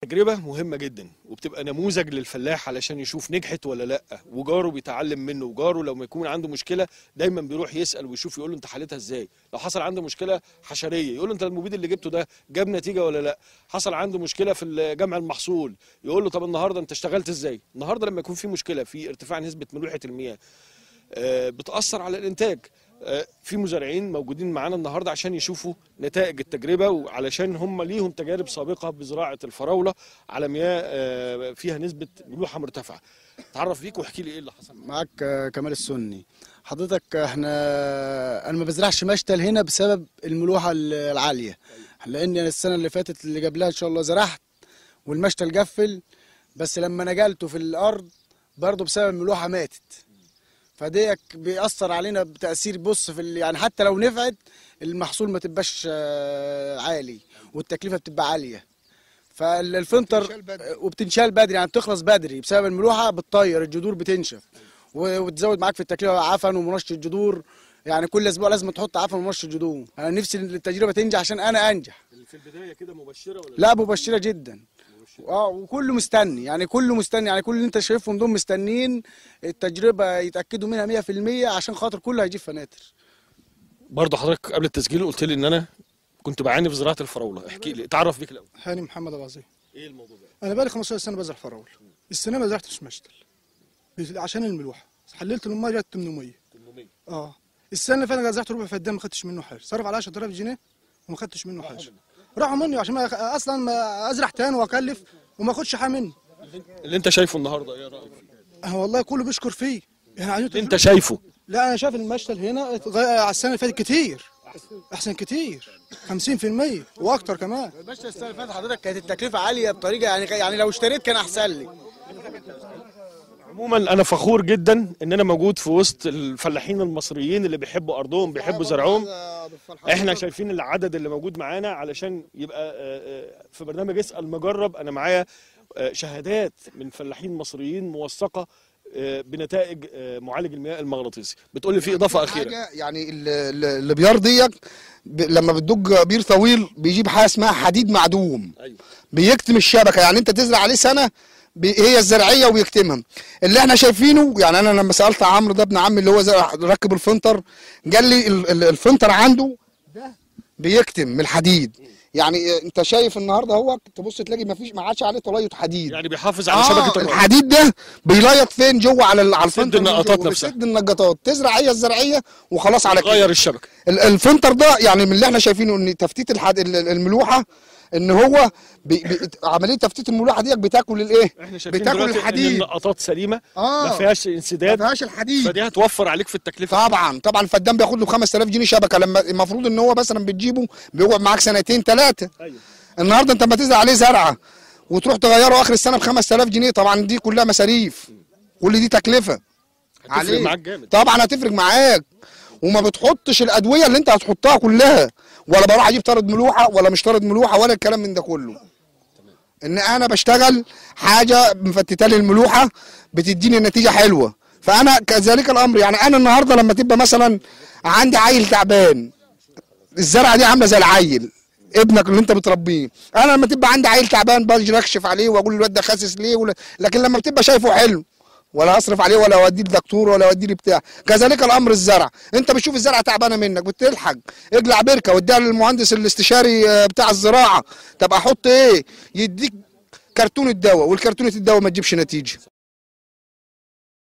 تجربة مهمة جدا وبتبقى نموذج للفلاح علشان يشوف نجحت ولا لا وجاره بيتعلم منه وجاره لما يكون عنده مشكلة دايما بيروح يسأل ويشوف يقول له انت حلتها ازاي لو حصل عنده مشكلة حشرية يقول له انت المبيد اللي جبته ده جاب نتيجة ولا لا حصل عنده مشكلة في جمع المحصول يقول له طب النهارده انت اشتغلت ازاي النهارده لما يكون في مشكلة في ارتفاع نسبة ملوحة المياه آه، بتأثر على الإنتاج آه، في مزارعين موجودين معانا النهارده عشان يشوفوا نتائج التجربة وعلشان هم ليهم تجارب سابقة بزراعة الفراولة على مياه آه، فيها نسبة ملوحة مرتفعة تعرف بيك واحكي لي ايه اللي حصل معاك آه، كمال السني حضرتك احنا انا ما بزرعش مشتل هنا بسبب الملوحه ال- العاليه لان أنا السنه اللي فاتت اللي قبلها ان شاء الله زرعت والمشتل قفل بس لما نقلته في الارض برضه بسبب الملوحه ماتت فديك بيأثر علينا بتأثير بص في ال- يعني حتى لو نفعت المحصول ما تبقاش آه، عالي والتكلفه بتبقى عاليه فالفلتر وبتنشال بدري يعني بتخلص بدري بسبب الملوحه بتطير الجذور بتنشف و- وتزود معاك في التكلفه عفن ومنشط الجذور يعني كل اسبوع لازم تحط عفن ومنشط جذور انا نفسي إن التجربه تنجح عشان انا انجح في البداية كده مبشرة ولا لا مبشره جدا اه وكله مستني يعني كله مستني يعني كل اللي انت شايفهم دول مستنيين التجربه يتاكدوا منها 100% عشان خاطر كله هيجيب فناتر برضه حضرتك قبل التسجيل قلت لي ان انا كنت بعاني في زراعة الفراولة احكي لي تعرف بيك الاول هاني محمد ابو عظيم ايه الموضوع ده انا بقالي 15 سنه بزرع فراوله السنه ما زرعتش مشتل عشان الملوحه حللت الميه جت 800 800 اه السنه اللي فاتت أنا زرعت ربع فدان ما خدتش منه حاجه صرف على 10000 جنيه وما خدتش منه حاجه راحوا مني عشان ما اصلا ما ازرع تاني واكلف وما اخدش حاجه منه اللي انت شايفه النهارده ايه رايك فيه أه والله كله بيشكر فيه يعني عايزين اللي انت شايفه لا انا شايف المشتل هنا اتغير على السنه اللي فاتت كتير احسن كتير 50% واكتر كمان المشتل السنه اللي فاتت حضرتك كانت التكلفه عاليه بطريقه يعني يعني لو اشتريت كان احسن لي عموما انا فخور جدا ان انا موجود في وسط الفلاحين المصريين اللي بيحبوا ارضهم بيحبوا زرعهم احنا شايفين العدد اللي موجود معانا علشان يبقى آه، آه، في برنامج اسال مجرب انا معايا آه، شهادات من فلاحين مصريين موثقه آه، بنتائج آه، معالج المياه المغناطيسي بتقول لي في اضافه اخيره حاجة يعني ال- ال- الابيار ديك ب- لما بتدج بير طويل بيجيب حاجه اسمها حديد معدوم ايوه بيكتم الشبكه يعني انت تزرع عليه سنه بي- هي الزرعيه وبيكتمها اللي احنا شايفينه يعني انا لما سالت عمرو ده ابن عمي اللي هو زرع- ركب الفلتر قال لي ال- ال- الفلتر عنده ده بيكتم من الحديد يعني انت شايف النهارده هو تبص تلاقي ما فيش ما عادش عليه طليط حديد يعني بيحافظ على شبكه الأرض. الحديد ده بيليط فين جوه على ال- على بيسد الفلتر من النقطات جوه، نفسها. بيسد النقطات تزرع هي الزرعيه وخلاص على كده غير الشبكه ال- الفلتر ده يعني من اللي احنا شايفينه ان تفتيت الحد ال- ال- الملوحه ان هو بي بي عمليه تفتيت الملوحه دي بتاكل الايه؟ احنا شايفين بتاكل دلوقتي ان الحديد النقطات سليمه اه ما فيهاش ما انسداد فيهاش الحديد فدي هتوفر عليك في التكلفه طبعا طبعا الفدان بياخد له 5000 جنيه شبكه لما المفروض ان هو مثلا بتجيبه بيقعد معاك سنتين ثلاثه ايوه النهارده انت لما تزرع عليه زرعه وتروح تغيره اخر السنه ب 5000 جنيه طبعا دي كلها مصاريف كل دي تكلفه هتفرق عليك. معاك جامد طبعا هتفرق معاك وما بتحطش الادويه اللي انت هتحطها كلها ولا بروح اجيب طارد ملوحه ولا مش طارد ملوحه ولا الكلام من ده كله ان انا بشتغل حاجه مفتته لي الملوحه بتديني نتيجه حلوه فانا كذلك الامر يعني انا النهارده لما تبقى مثلا عندي عيل تعبان الزرعه دي عامله زي العيل ابنك اللي انت بتربيه انا لما تبقى عندي عيل تعبان باجي اكشف عليه واقول الواد ده خاسس ليه ولا لكن لما بتبقى شايفه حلو ولا اصرف عليه ولا اوديه لدكتور ولا اوديه بتاع كذلك الامر الزرع انت بتشوف الزرعه تعبانه منك بتلحق اجلع بركه واديها للمهندس الاستشاري آه، بتاع الزراعه طب احط ايه يديك كرتونه دواء والكرتونه الدواء ما تجيبش نتيجه